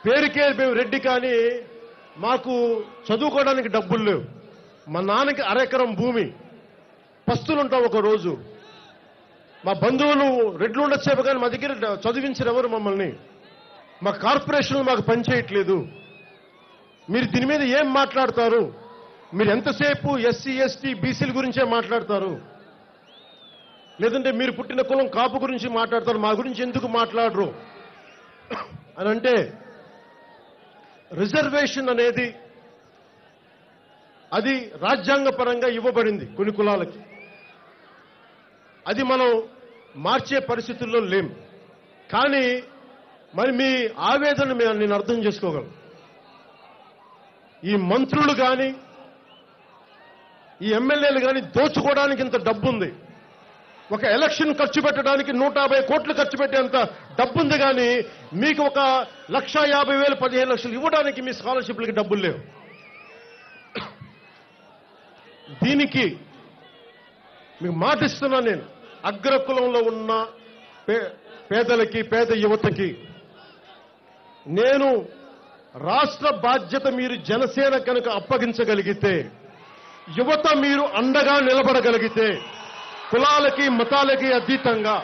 పేరుకే మేము రెడ్డి కానీ మాకు చదువుకోవడానికి డబ్బులు లేవు మా నాన్నకి అరెకరం భూమి పస్తులుంటాం ఒక రోజు మా బంధువులు రెడ్లు ఉండొచ్చేపు కానీ మా దగ్గర చదివించరు ఎవరు మమ్మల్ని మా కార్పొరేషన్లు మాకు పనిచేయట్లేదు మీరు దీని మీద ఏం మాట్లాడతారు మీరు ఎంతసేపు ఎస్సీ ఎస్టీ బీసీల గురించే మాట్లాడతారు లేదంటే మీరు పుట్టిన కులం కాపు గురించి మాట్లాడతారు మా గురించి ఎందుకు మాట్లాడరు అని అంటే రిజర్వేషన్ అనేది అది రాజ్యాంగపరంగా ఇవ్వబడింది కొన్ని కులాలకి అది మనం మార్చే పరిస్థితుల్లో లేం కానీ మరి మీ ఆవేదన మే- నేను అర్థం చేసుకోగలను ఈ మంత్రులు కానీ ఈ ఎమ్మెల్యేలు కానీ దోచుకోవడానికి ఇంత డబ్బు ఉంది ఒక ఎలక్షన్ ఖర్చు పెట్టడానికి నూట యాభై కోట్లు ఖర్చు పెట్టేంత డబ్బు ఉంది కానీ మీకు ఒక లక్ష యాభై వేలు పదిహేను లక్షలు ఇవ్వడానికి మీ స్కాలర్షిప్లకి డబ్బులు లేవు దీనికి మీకు మాట ఇస్తున్నాను నేను అగ్రకులంలో ఉన్న పే- పేదలకి పేద యువతకి నేను రాష్ట్ర బాధ్యత మీరు జనసేన కనుక అప్పగించగలిగితే యువత మీరు అండగా నిలబడగలిగితే కులాలకి మతాలకి అతీతంగా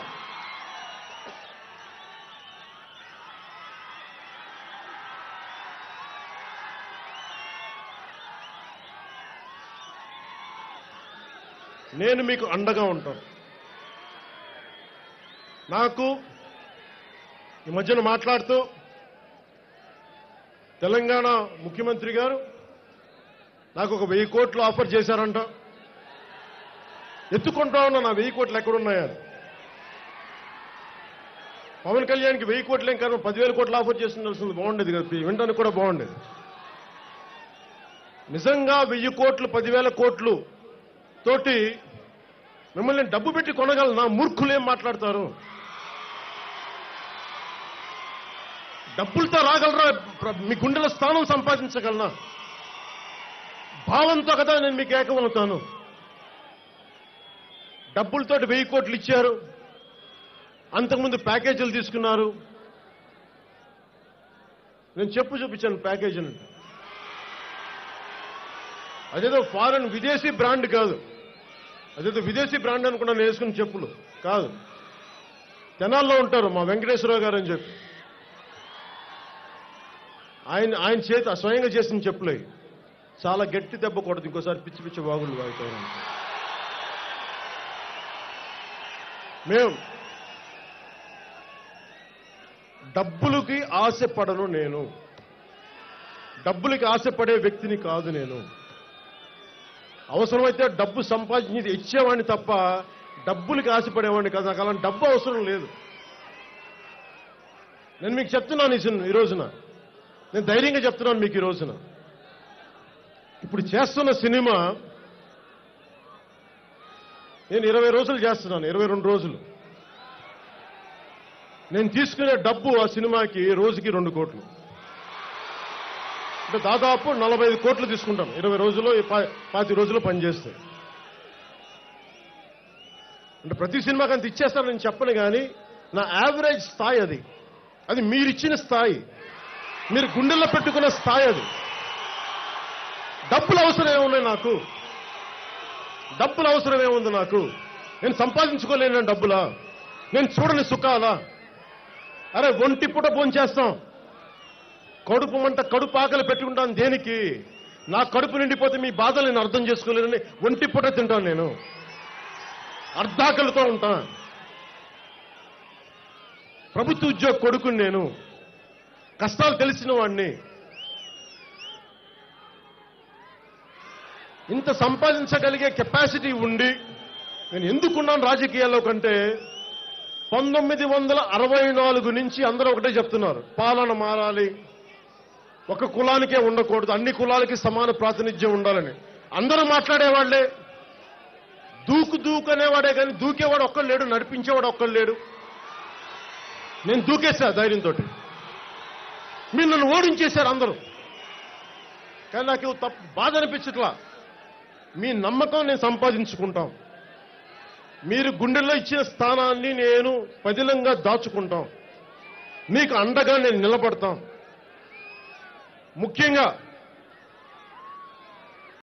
నేను మీకు అండగా ఉంటాను నాకు ఈ మధ్యన మాట్లాడుతూ తెలంగాణ ముఖ్యమంత్రి గారు నాకు ఒక వెయ్యి కోట్లు ఆఫర్ చేశారంట ఎత్తుకుంటా ఉన్నా నా వెయ్యి కోట్లు ఎక్కడున్నాయా పవన్ కళ్యాణ్కి వెయ్యి కోట్లు ఏం కారణం పదివేల కోట్లు ఆఫర్ చేస్తుండాల్సింది బాగుండేది కదా వినడానికి కూడా బాగుండేది నిజంగా వెయ్యి కోట్లు పదివేల కోట్లు తోటి మిమ్మల్ని డబ్బు పెట్టి కొనగలనా మూర్ఖులు ఏం మాట్లాడతారు డబ్బులతో రాగలరా ప్ర- మీ గుండెల స్థానం సంపాదించగలనా భావంతో కదా నేను మీకు ఏకమవుతాను డబ్బులతోటి వెయ్యి కోట్లు ఇచ్చారు అంతకుముందు ప్యాకేజీలు తీసుకున్నారు నేను చెప్పు చూపించాను ప్యాకేజీలు అదేదో ఫారెన్ విదేశీ బ్రాండ్ కాదు అదేదో విదేశీ బ్రాండ్ అనుకున్నా నేను వేసుకున్న చెప్పులు కాదు తెనాల్లో ఉంటారు మా వెంకటేశ్వరరావు గారు అని చెప్పి ఆయన ఆయన చేత స్వయంగా చేసిన చెప్పులే చాలా గట్టి దెబ్బ కొడదు ఇంకోసారి పిచ్చి పిచ్చి వాగులు వాగుతారు మేము డబ్బులకి ఆశపడను నేను డబ్బులకి ఆశపడే వ్యక్తిని కాదు నేను అవసరమైతే డబ్బు సంపాదించి ఇచ్చేవాడిని తప్ప డబ్బులకి ఆశపడేవాడిని కాదు నాకు అలాంటి డబ్బు అవసరం లేదు నేను మీకు చెప్తున్నాను ఈ సిన్- ఈ రోజున నేను ధైర్యంగా చెప్తున్నాను మీకు ఈ రోజున ఇప్పుడు చేస్తున్న సినిమా నేను ఇరవై రోజులు చేస్తున్నాను ఇరవై రెండు రోజులు నేను తీసుకునే డబ్బు ఆ సినిమాకి రోజుకి రెండు కోట్లు అంటే దాదాపు నలభై ఐదు కోట్లు తీసుకుంటాను ఇరవై రోజుల్లో ఈ పా- పాతి రోజుల్లో పనిచేస్తే అంటే ప్రతి సినిమాకి అంత ఇచ్చేస్తాను నేను చెప్పను కానీ నా యావరేజ్ స్థాయి అది అది మీరిచ్చిన స్థాయి మీరు గుండెల్లో పెట్టుకున్న స్థాయి అది డబ్బులు అవసరం ఏమున్నాయి నాకు డబ్బులు అవసరం ఏముంది నాకు నేను సంపాదించుకోలేను డబ్బులా నేను చూడని సుఖాలా అరే ఒంటి పూట భోంచేస్తాం కడుపు మంట కడుపు ఆకలి పెట్టుకుంటాను దేనికి నా కడుపు నిండిపోతే మీ బాధలు నేను అర్థం చేసుకోలేనని ఒంటి పూట తింటాను నేను అర్ధాకలితో ఉంటా ప్రభుత్వ ఉద్యోగ కొడుకుని నేను కష్టాలు తెలిసిన వాడిని ఇంత సంపాదించగలిగే కెపాసిటీ ఉండి నేను ఎందుకున్నాను రాజకీయాల్లో కంటే పంతొమ్మిది వందల అరవై నాలుగు నుంచి అందరూ ఒకటే చెప్తున్నారు పాలన మారాలి ఒక కులానికే ఉండకూడదు అన్ని కులాలకి సమాన ప్రాతినిధ్యం ఉండాలని అందరూ మాట్లాడేవాళ్లే దూకు దూకు అనేవాడే కానీ దూకేవాడు ఒక్కడు లేడు నడిపించేవాడు ఒక్కడు లేడు నేను దూకేశా ధైర్యంతో మీరు నన్ను ఓడించేశారు అందరూ కానీ నాకు తప్పు బాధ అనిపించట్లా మీ నమ్మకం నేను సంపాదించుకుంటాం మీరు గుండెల్లో ఇచ్చిన స్థానాన్ని నేను పదిలంగా దాచుకుంటాం మీకు అండగా నేను నిలబడతాం ముఖ్యంగా